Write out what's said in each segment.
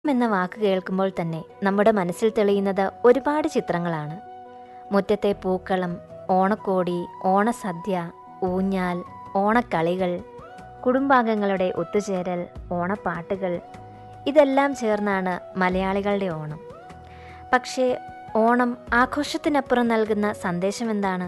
എന്ന വാക്ക് കേൾക്കുമ്പോൾ തന്നെ നമ്മുടെ മനസ്സിൽ തെളിയുന്നത് ഒരുപാട് ചിത്രങ്ങളാണ് മുറ്റത്തെ പൂക്കളം ഓണക്കോടി ഓണസദ്യ ഊഞ്ഞാൽ ഓണക്കളികൾ കുടുംബാംഗങ്ങളുടെ ഒത്തുചേരൽ ഓണപ്പാട്ടുകൾ ഇതെല്ലാം ചേർന്നാണ് മലയാളികളുടെ ഓണം പക്ഷേ ഓണം ആഘോഷത്തിനപ്പുറം നൽകുന്ന സന്ദേശം എന്താണ്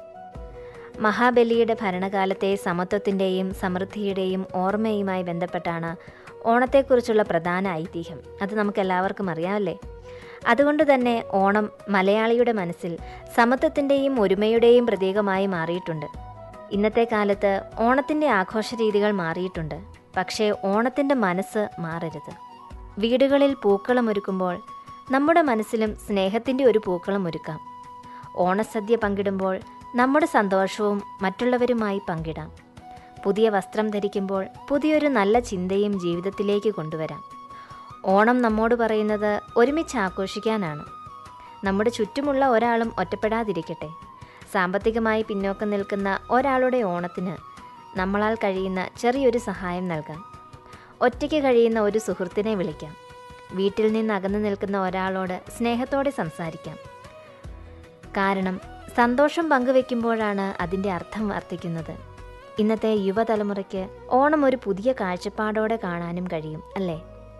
മഹാബലിയുടെ ഭരണകാലത്തെ സമത്വത്തിൻ്റെയും സമൃദ്ധിയുടെയും ഓർമ്മയുമായി ബന്ധപ്പെട്ടാണ് ഓണത്തെക്കുറിച്ചുള്ള പ്രധാന ഐതിഹ്യം അത് നമുക്ക് എല്ലാവർക്കും അറിയാമല്ലേ അതുകൊണ്ട് തന്നെ ഓണം മലയാളിയുടെ മനസ്സിൽ സമത്വത്തിൻ്റെയും ഒരുമയുടെയും പ്രതീകമായി മാറിയിട്ടുണ്ട് ഇന്നത്തെ കാലത്ത് ഓണത്തിൻ്റെ ആഘോഷ രീതികൾ മാറിയിട്ടുണ്ട് പക്ഷേ ഓണത്തിൻ്റെ മനസ്സ് മാറരുത് വീടുകളിൽ പൂക്കളം ഒരുക്കുമ്പോൾ നമ്മുടെ മനസ്സിലും സ്നേഹത്തിൻ്റെ ഒരു പൂക്കളം ഒരുക്കാം ഓണസദ്യ പങ്കിടുമ്പോൾ നമ്മുടെ സന്തോഷവും മറ്റുള്ളവരുമായി പങ്കിടാം പുതിയ വസ്ത്രം ധരിക്കുമ്പോൾ പുതിയൊരു നല്ല ചിന്തയും ജീവിതത്തിലേക്ക് കൊണ്ടുവരാം ഓണം നമ്മോട് പറയുന്നത് ഒരുമിച്ച് ആഘോഷിക്കാനാണ് നമ്മുടെ ചുറ്റുമുള്ള ഒരാളും ഒറ്റപ്പെടാതിരിക്കട്ടെ സാമ്പത്തികമായി പിന്നോക്കം നിൽക്കുന്ന ഒരാളുടെ ഓണത്തിന് നമ്മളാൽ കഴിയുന്ന ചെറിയൊരു സഹായം നൽകാം ഒറ്റയ്ക്ക് കഴിയുന്ന ഒരു സുഹൃത്തിനെ വിളിക്കാം വീട്ടിൽ നിന്ന് അകന്നു നിൽക്കുന്ന ഒരാളോട് സ്നേഹത്തോടെ സംസാരിക്കാം കാരണം സന്തോഷം പങ്കുവെക്കുമ്പോഴാണ് അതിൻ്റെ അർത്ഥം വർദ്ധിക്കുന്നത് ഇന്നത്തെ യുവതലമുറയ്ക്ക് ഓണം ഒരു പുതിയ കാഴ്ചപ്പാടോടെ കാണാനും കഴിയും അല്ലേ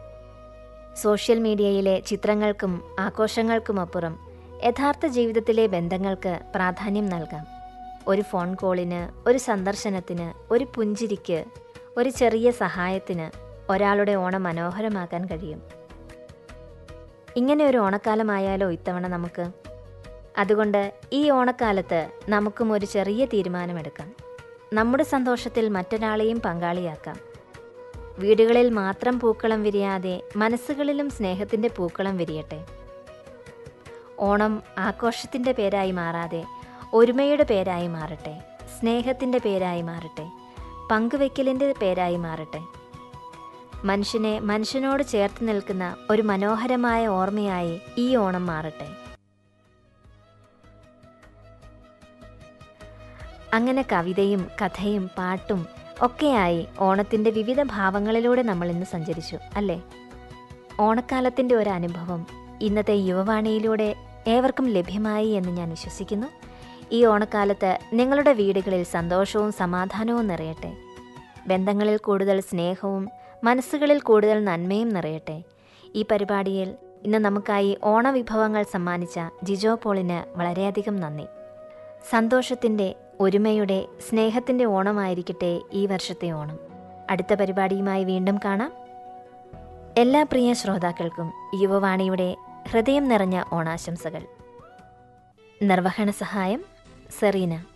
സോഷ്യൽ മീഡിയയിലെ ചിത്രങ്ങൾക്കും ആഘോഷങ്ങൾക്കുമപ്പുറം യഥാർത്ഥ ജീവിതത്തിലെ ബന്ധങ്ങൾക്ക് പ്രാധാന്യം നൽകാം ഒരു ഫോൺ കോളിന് ഒരു സന്ദർശനത്തിന് ഒരു പുഞ്ചിരിക്ക് ഒരു ചെറിയ സഹായത്തിന് ഒരാളുടെ ഓണം മനോഹരമാക്കാൻ കഴിയും ഇങ്ങനെ ഒരു ഓണക്കാലമായാലോ ഇത്തവണ നമുക്ക് അതുകൊണ്ട് ഈ ഓണക്കാലത്ത് നമുക്കും ഒരു ചെറിയ തീരുമാനമെടുക്കാം നമ്മുടെ സന്തോഷത്തിൽ മറ്റൊരാളെയും പങ്കാളിയാക്കാം വീടുകളിൽ മാത്രം പൂക്കളം വിരിയാതെ മനസ്സുകളിലും സ്നേഹത്തിൻ്റെ പൂക്കളം വിരിയട്ടെ ഓണം ആഘോഷത്തിൻ്റെ പേരായി മാറാതെ ഒരുമയുടെ പേരായി മാറട്ടെ സ്നേഹത്തിൻ്റെ പേരായി മാറട്ടെ പങ്കുവെക്കലിൻ്റെ പേരായി മാറട്ടെ മനുഷ്യനെ മനുഷ്യനോട് ചേർത്ത് നിൽക്കുന്ന ഒരു മനോഹരമായ ഓർമ്മയായി ഈ ഓണം മാറട്ടെ അങ്ങനെ കവിതയും കഥയും പാട്ടും ഒക്കെയായി ഓണത്തിൻ്റെ വിവിധ ഭാവങ്ങളിലൂടെ നമ്മൾ ഇന്ന് സഞ്ചരിച്ചു അല്ലേ ഓണക്കാലത്തിൻ്റെ ഒരു അനുഭവം ഇന്നത്തെ യുവവാണിയിലൂടെ ഏവർക്കും ലഭ്യമായി എന്ന് ഞാൻ വിശ്വസിക്കുന്നു ഈ ഓണക്കാലത്ത് നിങ്ങളുടെ വീടുകളിൽ സന്തോഷവും സമാധാനവും നിറയട്ടെ ബന്ധങ്ങളിൽ കൂടുതൽ സ്നേഹവും മനസ്സുകളിൽ കൂടുതൽ നന്മയും നിറയട്ടെ ഈ പരിപാടിയിൽ ഇന്ന് നമുക്കായി ഓണവിഭവങ്ങൾ സമ്മാനിച്ച ജിജോ പോളിന് വളരെയധികം നന്ദി സന്തോഷത്തിൻ്റെ ഒരുമയുടെ സ്നേഹത്തിൻ്റെ ഓണമായിരിക്കട്ടെ ഈ വർഷത്തെ ഓണം അടുത്ത പരിപാടിയുമായി വീണ്ടും കാണാം എല്ലാ പ്രിയ ശ്രോതാക്കൾക്കും യുവവാണിയുടെ ഹൃദയം നിറഞ്ഞ ഓണാശംസകൾ നിർവഹണ സഹായം സെറീന